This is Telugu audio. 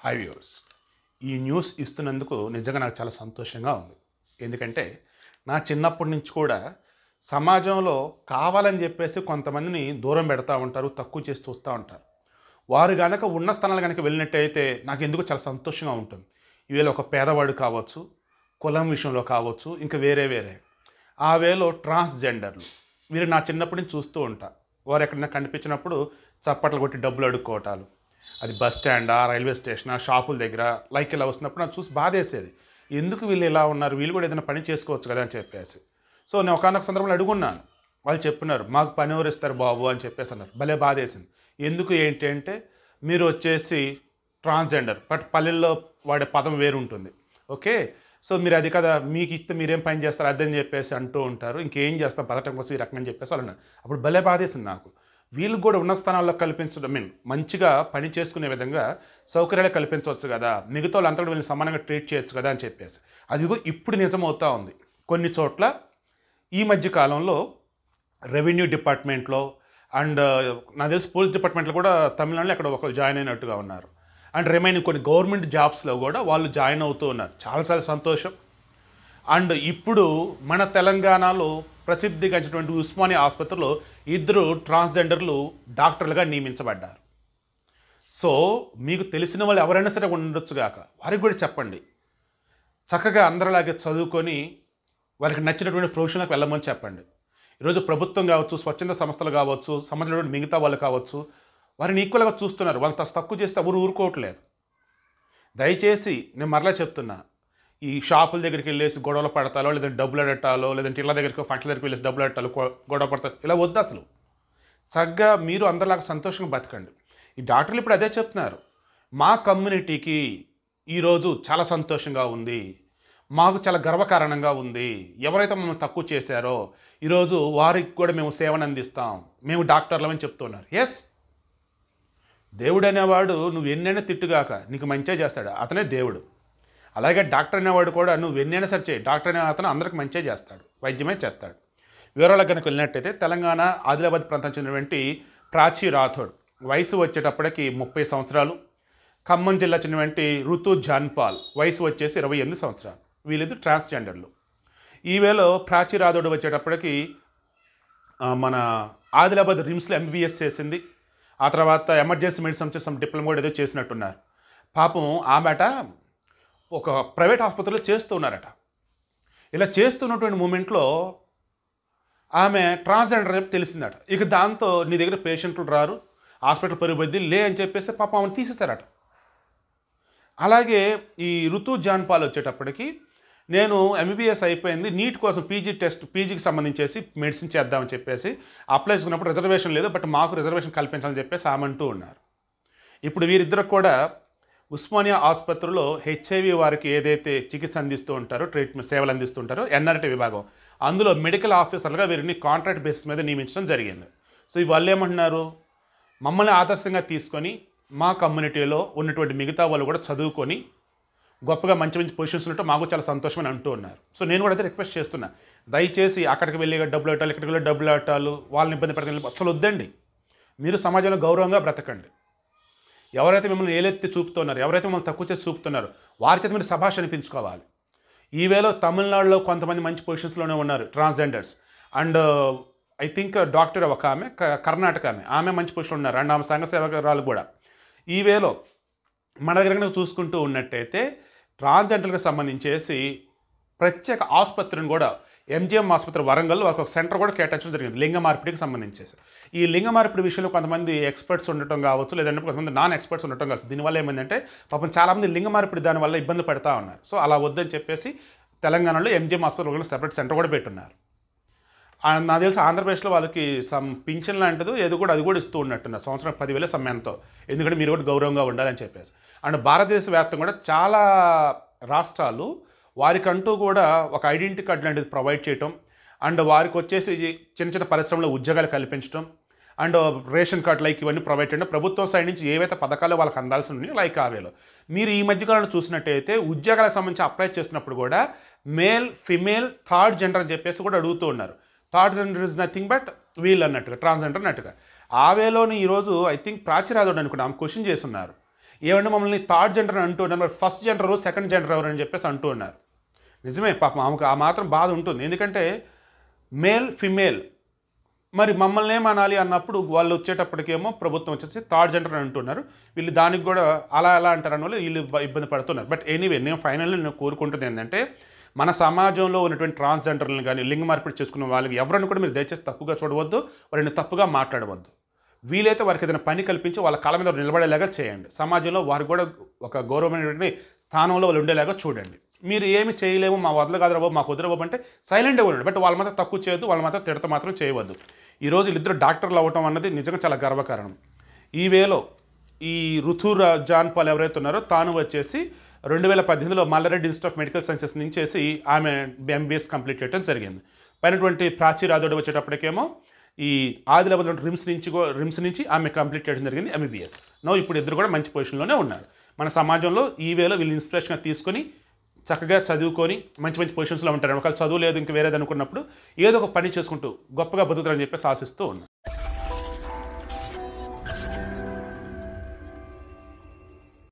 హై వ్యూవర్స్ ఈ న్యూస్ ఇస్తున్నందుకు నిజంగా నాకు చాలా సంతోషంగా ఉంది ఎందుకంటే నా చిన్నప్పటి నుంచి కూడా సమాజంలో కావాలని చెప్పేసి కొంతమందిని దూరం పెడతా ఉంటారు తక్కువ చేసి చూస్తూ ఉంటారు వారు కనుక ఉన్న స్థలాలు కనుక వెళ్ళినట్టయితే నాకు ఎందుకు చాలా సంతోషంగా ఉంటుంది ఈవేళ ఒక పేదవాడు కావచ్చు కులం విషయంలో కావచ్చు ఇంకా వేరే వేరే ఆ వేలో ట్రాన్స్జెండర్లు వీరు నా చిన్నప్పటి నుంచి చూస్తూ ఉంటా వారు ఎక్కడైనా కనిపించినప్పుడు చప్పట్లు కొట్టి డబ్బులు అడుక్కోవటాలు అది బస్ స్టాండా రైల్వే స్టేషనా షాపుల దగ్గర లైక్ ఇలా వస్తున్నప్పుడు నాకు చూసి బాధేసేది ఎందుకు వీళ్ళు ఇలా ఉన్నారు వీళ్ళు కూడా ఏదైనా పని చేసుకోవచ్చు కదా అని చెప్పేసి సో నేను ఒకనొక సందర్భంలో అడుగున్నాను వాళ్ళు చెప్పినారు మాకు పని ఎవరు ఇస్తారు బాబు అని చెప్పేసి అన్నారు భలే బాధేసింది ఎందుకు ఏంటి అంటే మీరు వచ్చేసి ట్రాన్స్జెండర్ బట్ పల్లెల్లో వాడే పదం వేరు ఉంటుంది ఓకే సో మీరు అది కదా మీకు ఇస్తే మీరేం పని చేస్తారు అదని చెప్పేసి అంటూ ఉంటారు ఇంకేం చేస్తాం పథకం కోసం ఈ రకంగా చెప్పేసి వాళ్ళు అన్నారు అప్పుడు భలే బాధేసింది నాకు వీళ్ళకి కూడా ఉన్న స్థానాల్లో కల్పించడం మీన్ మంచిగా పని చేసుకునే విధంగా సౌకర్యాలు కల్పించవచ్చు కదా మిగతా వాళ్ళంతా కూడా వీళ్ళని సమానంగా ట్రీట్ చేయొచ్చు కదా అని చెప్పేసి అదిగో ఇప్పుడు నిజమవుతా ఉంది కొన్ని చోట్ల ఈ మధ్య కాలంలో రెవెన్యూ డిపార్ట్మెంట్లో అండ్ నాకు తెలిసి పోలీస్ డిపార్ట్మెంట్లో కూడా తమిళనాడులో అక్కడ ఒకరు జాయిన్ అయినట్టుగా ఉన్నారు అండ్ రిమైనింగ్ కొన్ని గవర్నమెంట్ జాబ్స్లో కూడా వాళ్ళు జాయిన్ అవుతూ ఉన్నారు చాలా చాలా సంతోషం అండ్ ఇప్పుడు మన తెలంగాణలో ప్రసిద్ధిగాంచినటువంటి ఉస్మానియా ఆసుపత్రిలో ఇద్దరు ట్రాన్స్జెండర్లు డాక్టర్లుగా నియమించబడ్డారు సో మీకు తెలిసిన వాళ్ళు ఎవరైనా సరే ఉండొచ్చు గాక వారికి కూడా చెప్పండి చక్కగా అందరిలాగే చదువుకొని వారికి నచ్చినటువంటి ప్రొఫెషన్లకు వెళ్ళమని చెప్పండి ఈరోజు ప్రభుత్వం కావచ్చు స్వచ్ఛంద సంస్థలు కావచ్చు సమాజంలో మిగతా వాళ్ళు కావచ్చు వారిని ఈక్వల్గా చూస్తున్నారు వాళ్ళకి తస్త తక్కువ చేస్తే ఎవరు ఊరుకోవట్లేదు దయచేసి నేను మరలా చెప్తున్నా ఈ షాపుల దగ్గరికి వెళ్ళేసి గొడవలు పడతాలో లేదంటే డబ్బులు అడటాలో లేదంటే ఇళ్ళ దగ్గరికి ఫంక్షన్ దగ్గరికి వెళ్ళేసి డబ్బులు అడటాలో గొ- గొడవ పడతారు ఇలా వద్దు అసలు చక్కగా మీరు అందరిలాగా సంతోషంగా బతకండి ఈ డాక్టర్లు ఇప్పుడు అదే చెప్తున్నారు మా కమ్యూనిటీకి ఈరోజు చాలా సంతోషంగా ఉంది మాకు చాలా గర్వకారణంగా ఉంది ఎవరైతే మమ్మల్ని తక్కువ చేశారో ఈరోజు వారికి కూడా మేము సేవను అందిస్తాం మేము డాక్టర్లమని చెప్తున్నారు ఎస్ దేవుడు అనేవాడు నువ్వు ఎన్నైనా తిట్టుగాక నీకు మంచిగా చేస్తాడు అతనే దేవుడు అలాగే డాక్టర్ అనేవాడు కూడా నువ్వు ఎన్నైనా సరే చేయి డాక్టర్ అనే అతను అందరికి మంచిగా చేస్తాడు వైద్యమే చేస్తాడు వివరాలకు కనుక వెళ్ళినట్టయితే తెలంగాణ ఆదిలాబాద్ ప్రాంతం చెందినటువంటి ప్రాచీ రాథోడ్ వయసు వచ్చేటప్పటికి ముప్పై సంవత్సరాలు ఖమ్మం జిల్లా చెందినటువంటి ఋతు జాన్పాల్ వయసు వచ్చేసి ఇరవై ఎనిమిది సంవత్సరాలు వీళ్ళిద్దరు ట్రాన్స్జెండర్లు ఈ వేళ ప్రాచీ రాథోడ్ వచ్చేటప్పటికి ఆ, మన ఆదిలాబాద్ రిమ్స్లో ఎంబీబీఎస్ చేసింది ఆ తర్వాత ఎమర్జెన్సీ మెడిసిన్ వచ్చి సమ్ డిప్లొమా కూడా ఏదో చేసినట్టున్నారు పాపం ఆమెట ఒక ప్రైవేట్ ఆసుపత్రిలో చేస్తూ ఉన్నారట ఇలా చేస్తున్నటువంటి మూమెంట్లో ఆమె ట్రాన్స్జెండర్ చెప్పి తెలిసిందట ఇక దాంతో నీ దగ్గర పేషెంట్లు రారు హాస్పిటల్ పెరుగుబద్ది లే అని చెప్పేసి పాపం ఆమెను తీసేస్తారట అలాగే ఈ ఋతు జాన్పాల్ వచ్చేటప్పటికి నేను ఎంబీబీఎస్ అయిపోయింది నీట్ కోసం పీజీ టెస్ట్ పీజీకి సంబంధించేసి మెడిసిన్ చేద్దామని చెప్పేసి అప్లై చేసుకున్నప్పుడు రిజర్వేషన్ లేదు బట్ మాకు రిజర్వేషన్ కల్పించాలని చెప్పేసి ఆమె అంటూ ఉన్నారు ఇప్పుడు వీరిద్దరు కూడా ఉస్మానియా ఆసుపత్రిలో హెచ్ఐవి వారికి ఏదైతే చికిత్స అందిస్తూ ఉంటారో ట్రీట్మెంట్ సేవలు అందిస్తూ ఉంటారో ఎన్ఆర్టీ విభాగం అందులో మెడికల్ ఆఫీసర్లుగా వీరిని కాంట్రాక్ట్ బేసిస్ మీద నియమించడం జరిగింది సో ఈ వాళ్ళు ఏమంటున్నారు మమ్మల్ని ఆదర్శంగా తీసుకొని మా కమ్యూనిటీలో ఉన్నటువంటి మిగతా వాళ్ళు కూడా చదువుకొని గొప్పగా మంచి మంచి పొజిషన్స్ ఉన్నట్టు మాకు చాలా సంతోషం అని అంటూ ఉన్నారు సో నేను కూడా అయితే రిక్వెస్ట్ చేస్తున్నా దయచేసి అక్కడికి వెళ్ళి డబ్బులు అట్టాలు ఇక్కడికి వెళ్ళి డబ్బులు అట్టాలు వాళ్ళని ఇబ్బంది పెడతాను అసలు వద్దండి మీరు సమాజంలో గౌరవంగా బ్రతకండి ఎవరైతే మిమ్మల్ని ఏలెత్తి చూపుతున్నారు ఎవరైతే మిమ్మల్ని తక్కువ చేసి చూపుతున్నారో వారి చేత మీరు సభాష అనిపించుకోవాలి ఈవేళ తమిళనాడులో కొంతమంది మంచి పొజిషన్స్లోనే ఉన్నారు transgenders and I think doctor ఒక ఆమె క- కర్ణాటక ఆమె ఆమె మంచి పొజిషన్ ఉన్నారు అండ్ ఆమె సంఘ సేవకురాలు కూడా ఈ వేలో మన దగ్గర కనుక చూసుకుంటూ ఉన్నట్టయితే ట్రాన్స్జెండర్కి సంబంధించేసి ప్రత్యేక ఆసుపత్రిని కూడా ఎంజిఎం ఆసుపత్రి వరంగల్లో వాళ్ళకి ఒక సెంటర్ కూడా కేటాయించడం జరిగింది లింగ మార్పిడికి సంబంధించేసి ఈ లింగ మార్పిడి విషయంలో కొంతమంది ఎక్స్పర్ట్స్ ఉండటం కావచ్చు లేదంటే కొంతమంది నాన్ ఎక్స్పర్ట్స్ ఉండటం కావచ్చు దీనివల్ల ఏమైందంటే పాపం చాలామంది లింగ మార్పిడి దానివల్ల ఇబ్బంది పడతా ఉన్నారు సో అలా వద్దని చెప్పేసి తెలంగాణలో ఎంజిఎం ఆసుపత్రి సెపరేట్ సెంటర్ కూడా పెట్టున్నారు ఆ, నాకు తెలిసి ఆంధ్రప్రదేశ్లో వాళ్ళకి సమ్ పింఛన్ లాంటిది ఏదో కూడా అది కూడా ఇస్తూ ఉన్నట్టున్నారు సంవత్సరం పదివేల సమ్యంతో ఎందుకంటే మీరు కూడా గౌరవంగా ఉండాలని చెప్పేసి అండ్ భారతదేశ వ్యాప్తంగా కూడా చాలా రాష్ట్రాలు వారికంటూ కూడా ఒక ఐడెంటిటీ కార్డు లాంటిది ప్రొవైడ్ చేయటం అండ్ వారికి వచ్చేసి ఈ చిన్న చిన్న పరిశ్రమలో ఉద్యోగాలు కల్పించడం అండ్ రేషన్ కార్డు లైక్ ఇవన్నీ ప్రొవైడ్ చేయడం ప్రభుత్వం సైడ్ నుంచి ఏవైతే పథకాలు వాళ్ళకి అందాల్సి ఉన్నాయో లైక్ ఆవేలో మీరు ఈ మధ్యకాలంలో చూసినట్టయితే ఉద్యోగాలకు సంబంధించి అప్లై చేస్తున్నప్పుడు కూడా మేల్ ఫిమేల్ థర్డ్ జెండర్ అని చెప్పేసి కూడా అడుగుతూ ఉన్నారు third gender is nothing but wheel అన్నట్టుగా ట్రాన్స్జెండర్ అన్నట్టుగా ఆవేలోని ఈరోజు ఐ థింక్ ప్రాచుర్యాదోడు అనుకుంటా ఆమె క్వశ్చన్ చేస్తున్నారు ఏమంటే మమ్మల్ని థర్డ్ జెండర్ అని అంటూ ఉన్నారు మరి ఫస్ట్ జెండర్ సెకండ్ జెండర్ ఎవరు అని చెప్పేసి అంటూ ఉన్నారు నిజమే పాపం ఆమెకు ఆ మాత్రం బాధ ఉంటుంది ఎందుకంటే మేల్ ఫిమేల్ మరి మమ్మల్ని ఏమనాలి అన్నప్పుడు వాళ్ళు వచ్చేటప్పటికేమో ప్రభుత్వం వచ్చేసి థర్డ్ జెండర్ అని అంటున్నారు వీళ్ళు దానికి కూడా అలా అలా అంటారు అన్న వాళ్ళు వీళ్ళు ఇబ్బ- ఇబ్బంది పడుతున్నారు బట్ ఎనీవే నేను ఫైనల్లీ నేను కోరుకుంటుంది ఏంటంటే మన సమాజంలో ఉన్నటువంటి ట్రాన్స్జెండర్లను కానీ లింగ మార్పిడి చేసుకున్న వాళ్ళకి ఎవరನ್ನು కూడా మీరు దయచేసి తప్పుగా చూడవద్దు వారిని తప్పుగా మాట్లాడవద్దు వీలైతే వారికి ఏదైనా పని కల్పించి వాళ్ళ కాళ్ళ మీద నిలబడేలాగా చేయండి సమాజంలో వారికి కూడా ఒక గౌరవమైనటువంటి స్థానంలో వాళ్ళు ఉండేలాగా చూడండి మీరు ఏమి చేయలేము మా వదల కాదు బాబు మాకు వదిలే బాబు అంటే సైలెంట్గా ఉండండి బట్ వాళ్ళ మాత్రం తక్కువ చేయొద్దు వాళ్ళ మాత్రం తిడత మాత్రం చేయవద్దు ఈరోజు వీళ్ళిద్దరు డాక్టర్లు అవ్వటం అన్నది నిజంగా చాలా గర్వకారణం ఈ వేలో ఈ రుతుర జాన్ పాల్ ఎవరైతే ఉన్నారో తాను వచ్చేసి రెండు వేల పద్దెనిమిదిలో Mallareddy institute of medical sciences నుంచి చేసి ఆమె ఎంబీఎస్ కంప్లీట్ చేయడం జరిగింది పైనటువంటి ప్రాచీ రాథోడ్ వచ్చేటప్పటికేమో ఈ ఆదిలాబాద్ రిమ్స్ నుంచి కూ- రిమ్స్ నుంచి ఆమె కంప్లీట్ చేయడం జరిగింది ఎంబీబీఎస్ నో ఇప్పుడు ఇద్దరు కూడా మంచి పొజిషన్లోనే ఉన్నారు మన సమాజంలో ఈ వేలో వీళ్ళు ఇన్స్పిరేషన్గా తీసుకొని చక్కగా చదువుకొని మంచి మంచి పొజిషన్స్లో ఉంటారు ఒకవేళ చదువు లేదు ఇంక వేరేది అనుకున్నప్పుడు ఏదో ఒక పని చేసుకుంటూ గొప్పగా బతుకుతారని చెప్పేసి ఆశిస్తూ ఉన్నాను